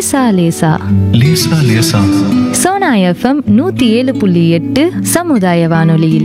லேசா லேசா லேசா லேசா சோனா எஃப்எம் நூத்தி ஏழு புள்ளி எட்டு சமுதாய வானொலியில்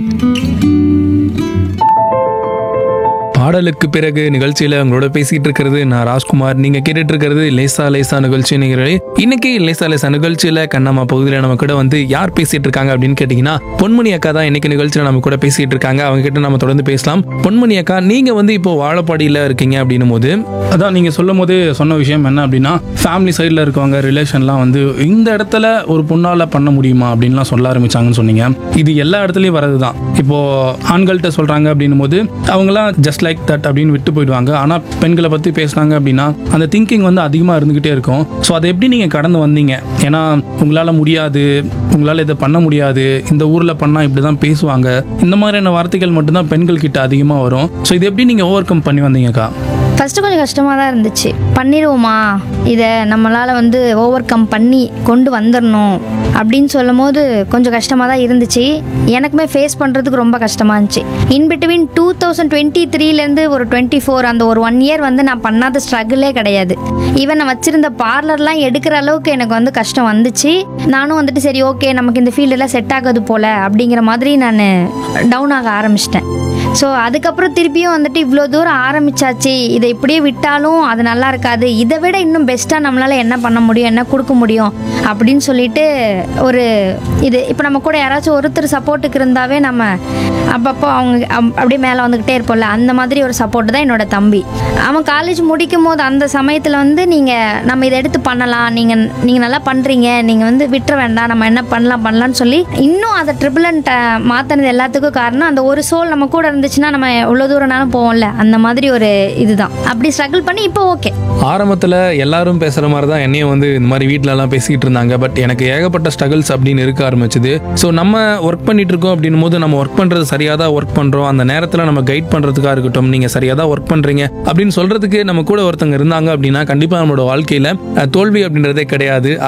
பாடலுக்கு பிறகு நிகழ்ச்சியில உங்களோட பேசிட்டு இருக்கிறது நான் ராஜ்குமார் நீங்க கேட்டுட்டு இருக்கிறது லேசா லேசா நிகழ்ச்சி நிகழ்ச்சி இன்னைக்கு லேசா லேசா நிகழ்ச்சியில கண்ணம்மா பகுதியில் நம்ம கூட வந்து யார் பேசிட்டு இருக்காங்க அப்படின்னு கேட்டீங்கன்னா பொன்மணி அக்கா தான் இன்னைக்கு நிகழ்ச்சியில நம்ம கூட பேசிட்டு இருக்காங்க அவங்க கிட்ட நம்ம தொடர்ந்து பேசலாம் பொன்மணி அக்கா நீங்க வந்து இப்போ வாழப்பாடியில இருக்கீங்க அப்படின்னும் போது அதான் நீங்கள் சொல்லும் போது சொன்ன விஷயம் என்ன அப்படின்னா ஃபேமிலி சைடில் இருக்கவங்க ரிலேஷன்லாம் வந்து இந்த இடத்துல ஒரு பொண்ணால் பண்ண முடியுமா அப்படின்லாம் சொல்ல ஆரம்பிச்சாங்கன்னு சொன்னீங்க இது எல்லா இடத்துலையும் வரது தான் இப்போ ஆண்கள்கிட்ட சொல்கிறாங்க அப்படின்னும் போது அவங்களாம் ஜஸ்ட் லைக் தட் அப்படின்னு விட்டு போயிடுவாங்க ஆனால் பெண்களை பற்றி பேசுனாங்க அப்படின்னா அந்த திங்கிங் வந்து அதிகமாக இருந்துக்கிட்டே இருக்கும் ஸோ அதை எப்படி நீங்கள் கடந்து வந்தீங்க ஏன்னா உங்களால் முடியாது உங்களால் இதை பண்ண முடியாது இந்த ஊரில் பண்ணால் இப்படி தான் பேசுவாங்க இந்த மாதிரியான வார்த்தைகள் மட்டும்தான் பெண்கள் கிட்ட அதிகமாக வரும் ஸோ இது எப்படி நீங்கள் ஓவர் கம் பண்ணி வந்தீங்கக்கா ஃபஸ்ட்டு கொஞ்சம் கஷ்டமாக தான் இருந்துச்சு பண்ணிடுவோமா இதை நம்மளால் வந்து ஓவர் கம் பண்ணி கொண்டு வந்துடணும் அப்படின்னு சொல்லும் போது கொஞ்சம் கஷ்டமாக தான் இருந்துச்சு எனக்குமே ஃபேஸ் பண்ணுறதுக்கு ரொம்ப கஷ்டமாக இருந்துச்சு in between two thousand twenty த்ரீலேருந்து ஒரு டுவெண்ட்டி ஃபோர் அந்த ஒரு ஒன் இயர் வந்து நான் பண்ணாத ஸ்ட்ரகிளே கிடையாது ஈவன் நான் வச்சிருந்த பார்லர்லாம் எடுக்கிற அளவுக்கு எனக்கு வந்து கஷ்டம் வந்துச்சு நானும் வந்துட்டு சரி ஓகே நமக்கு இந்த ஃபீல்டெல்லாம் செட் ஆகாது போல அப்படிங்கிற மாதிரி நான் டவுன் ஆக ஆரம்பிச்சிட்டேன் ஸோ அதுக்கப்புறம் திருப்பியும் வந்துட்டு இவ்வளோ தூரம் ஆரம்பிச்சாச்சு இதை இப்படியே விட்டாலும் அது நல்லா இருக்காது இதை விட இன்னும் பெஸ்ட்டாக நம்மளால் என்ன பண்ண முடியும் என்ன கொடுக்க முடியும் அப்படின்னு சொல்லிட்டு ஒரு இது இப்போ நம்ம கூட யாராச்சும் ஒருத்தர் சப்போர்ட்டுக்கு இருந்தாவே நம்ம அப்பப்போ அவங்க அப்- அப்படியே மேலே வந்துக்கிட்டே இருப்போம்ல அந்த மாதிரி ஒரு சப்போர்ட் தான் என்னோட தம்பி அவன் காலேஜ் முடிக்கும் போது அந்த சமயத்தில் வந்து நீங்கள் நம்ம இதை எடுத்து பண்ணலாம் நீங்கள் நீங்கள் நல்லா பண்ணுறீங்க நீங்கள் வந்து விட்டுற வேண்டாம் நம்ம என்ன பண்ணலாம் பண்ணலாம்னு சொல்லி இன்னும் அதை ட்ரிபிள் அண்ட் மாற்றினது எல்லாத்துக்கும் காரணம் அந்த ஒரு சோல் நம்ம கூட இருந்துச்சுன்னா நம்ம எவ்வளோ தூரம்னாலும் போவோம்ல அந்த மாதிரி ஒரு இதுதான் அப்படி ஸ்ட்ரகிள் பண்ணி இப்போ ஓகே ஆரம்பத்தில் எல்லாரும் பேசுகிற மாதிரி தான் என்னையும் வந்து இந்த மாதிரி வீட்ல எல்லாம் பேசிக்கிட்டு இருந்தாங்க பட் எனக்கு ஏகப்பட்ட ஸ்ட்ரகிள்ஸ் அப்படின்னு இருக்க ஆரம்பிச்சது ஸோ நம்ம ஒர்க் பண்ணிட்டு இருக்கோம் அப்படின்னும் போது நம்ம ஒர்க் பண்ணுறது சரியாக தான் ஒர்க் பண்ணுறோம் அந்த நேரத்தில் நம்ம கைட் பண்ணுறதுக்காக இருக்கட்டும் நீங்கள் சரியாக தான் ஒர்க் பண்ணுறீங்க அப்படின்னு சொல்கிறதுக்கு நம்ம கூட ஒருத்தங்க இருந்தாங்க அப்படின்னா கண்டிப்பாக நம்மளோட வாழ்க்கையில் அஹ், தோல்வி அப்படின்றதே கிடையாது